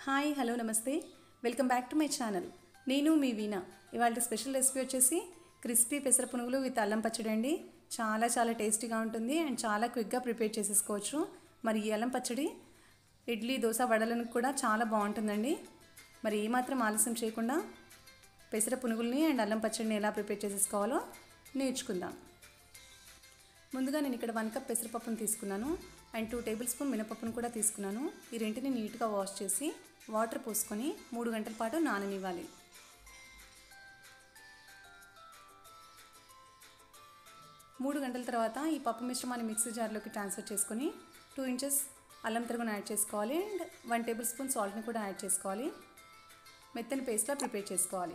hi hello నమస్తే welcome back to my channel నేను మీ వీణా ఇవాళ స్పెషల్ రెసిపీ వచ్చేసి క్రిస్పీ పెసర పునుగులు విత్ అల్లం పచ్చడి అండి చాలా చాలా టేస్టీగా ఉంటుంది అండ్ చాలా క్విక్గా ప్రిపేర్ చేసేసుకోవచ్చు మరి ఈ అల్లం పచ్చడి ఇడ్లీ దోశ వడలకు కూడా చాలా బాగుంటుందండి మరి ఏమాత్రం ఆలస్యం చేయకుండా పెసర పునుగుల్ని అండ్ అల్లం పచ్చడిని ఎలా ప్రిపేర్ చేసేసుకోవాలో నేర్చుకుందాం ముందుగా నేను ఇక్కడ వన్ కప్ పెసరపప్పును తీసుకున్నాను అండ్ టూ టేబుల్ స్పూన్ మినపప్పును కూడా తీసుకున్నాను ఈ రెంటిని నీట్గా వాష్ చేసి వాటర్ పోసుకొని మూడు గంటల పాటు నాననివ్వాలి మూడు గంటల తర్వాత ఈ పప్పు మిశ్రమాన్ని మిక్సీ జార్లోకి ట్రాన్స్ఫర్ చేసుకొని టూ ఇంచెస్ అల్లం తరుగును యాడ్ చేసుకోవాలి అండ్ వన్ టేబుల్ స్పూన్ సాల్ట్ని కూడా యాడ్ చేసుకోవాలి మెత్తని పేస్ట్లా ప్రిపేర్ చేసుకోవాలి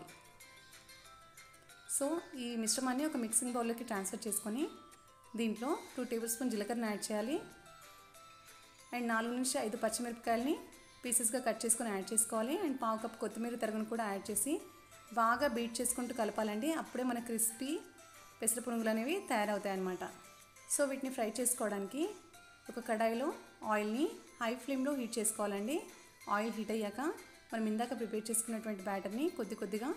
సో ఈ మిశ్రమాన్ని ఒక మిక్సింగ్ బౌల్లోకి ట్రాన్స్ఫర్ చేసుకొని దీంట్లో టూ టేబుల్ స్పూన్ జీలకర్రని యాడ్ చేయాలి అండ్ నాలుగు నుంచి ఐదు పచ్చిమిరపకాయలని పీసెస్గా కట్ చేసుకొని యాడ్ చేసుకోవాలి అండ్ పావు కప్ కొత్తిమీర తరుగును కూడా యాడ్ చేసి బాగా బీట్ చేసుకుంటూ కలపాలండి అప్పుడే మన క్రిస్పీ పెసర పునుగులు అనేవి తయారవుతాయి అన్నమాట సో వీటిని ఫ్రై చేసుకోవడానికి ఒక కడాయిలో ఆయిల్ని హై ఫ్లేమ్లో హీట్ చేసుకోవాలండి ఆయిల్ హీట్ అయ్యాక మనం ఇందాక ప్రిపేర్ చేసుకున్నటువంటి బ్యాటర్ని కొద్ది కొద్దిగా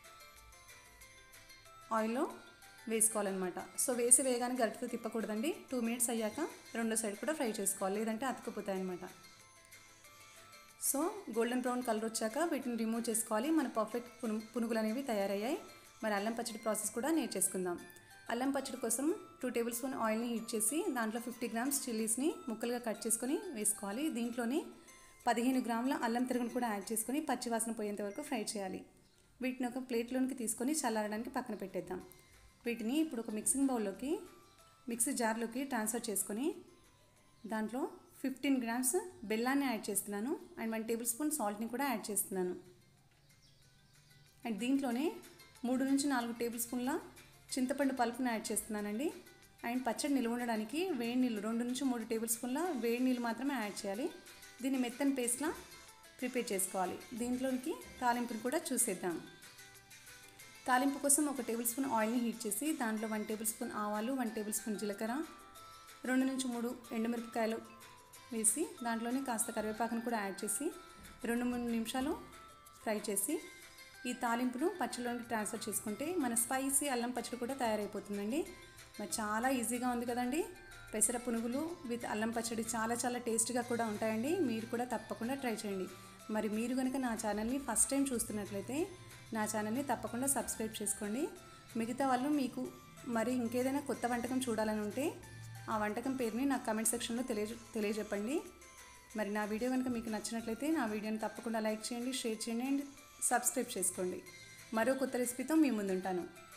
ఆయిల్లో వేసుకోవాలన్నమాట సో వేసి వేయగానే గరిటతో తిప్పకూడదండి టూ మినిట్స్ అయ్యాక రెండో సైడ్ కూడా ఫ్రై చేసుకోవాలి లేదంటే అతుకుపోతాయి అన్నమాట సో గోల్డెన్ బ్రౌన్ కలర్ వచ్చాక వీటిని రిమూవ్ చేసుకోవాలి మన పర్ఫెక్ట్ పును పునుగులు అనేవి తయారయ్యాయి మరి అల్లం పచ్చడి ప్రాసెస్ కూడా నేర్చేసుకుందాం అల్లం పచ్చడి కోసం టూ టేబుల్ స్పూన్ ఆయిల్ని హీట్ చేసి దాంట్లో ఫిఫ్టీ గ్రామ్స్ చిల్లీస్ని ముక్కలుగా కట్ చేసుకొని వేసుకోవాలి దీంట్లోనే పదిహేను గ్రాముల అల్లం తిరుగును కూడా యాడ్ చేసుకొని పచ్చివాసన పోయేంత వరకు ఫ్రై చేయాలి వీటిని ఒక ప్లేట్లోనికి తీసుకొని చల్లారడానికి పక్కన పెట్టేద్దాం వీటిని ఇప్పుడు ఒక మిక్సింగ్ బౌల్లోకి మిక్సీ జార్లోకి ట్రాన్స్ఫర్ చేసుకొని దాంట్లో ఫిఫ్టీన్ గ్రామ్స్ బెల్లాన్ని యాడ్ చేస్తున్నాను అండ్ వన్ టేబుల్ స్పూన్ సాల్ట్ని కూడా యాడ్ చేస్తున్నాను అండ్ దీంట్లోనే మూడు నుంచి నాలుగు టేబుల్ స్పూన్ల చింతపండు పలుపుని యాడ్ చేస్తున్నానండి అండ్ పచ్చడి నిల్వ ఉండడానికి వేడి నీళ్ళు రెండు నుంచి మూడు టేబుల్ స్పూన్ల వేడి నీళ్ళు మాత్రమే యాడ్ చేయాలి దీన్ని మెత్తని పేస్ట్లా ప్రిపేర్ చేసుకోవాలి దీంట్లోకి తాలింపుని కూడా చూసేద్దాం తాలింపు కోసం ఒక టేబుల్ స్పూన్ ఆయిల్ని హీట్ చేసి దాంట్లో వన్ టేబుల్ స్పూన్ ఆవాలు వన్ టేబుల్ స్పూన్ జీలకర్ర రెండు నుంచి మూడు ఎండుమిరపకాయలు వేసి దాంట్లోనే కాస్త కరివేపాకును కూడా యాడ్ చేసి రెండు మూడు నిమిషాలు ఫ్రై చేసి ఈ తాలింపును పచ్చడిలోకి ట్రాన్స్ఫర్ చేసుకుంటే మన స్పైసీ అల్లం పచ్చడి కూడా తయారైపోతుందండి మరి చాలా ఈజీగా ఉంది కదండి పెసర పునుగులు విత్ అల్లం పచ్చడి చాలా చాలా టేస్ట్గా కూడా ఉంటాయండి మీరు కూడా తప్పకుండా ట్రై చేయండి మరి మీరు కనుక నా ఛానల్ని ఫస్ట్ టైం చూస్తున్నట్లయితే నా ఛానల్ని తప్పకుండా సబ్స్క్రైబ్ చేసుకోండి మిగతా వాళ్ళు మీకు మరి ఇంకేదైనా కొత్త వంటకం చూడాలని ఉంటే ఆ వంటకం పేరుని నాకు కమెంట్ సెక్షన్లో తెలియ తెలియజెప్పండి మరి నా వీడియో కనుక మీకు నచ్చినట్లయితే నా వీడియోని తప్పకుండా లైక్ చేయండి షేర్ చేయండి అండ్ సబ్స్క్రైబ్ చేసుకోండి మరో కొత్త రెసిపీతో మీ ముందుంటాను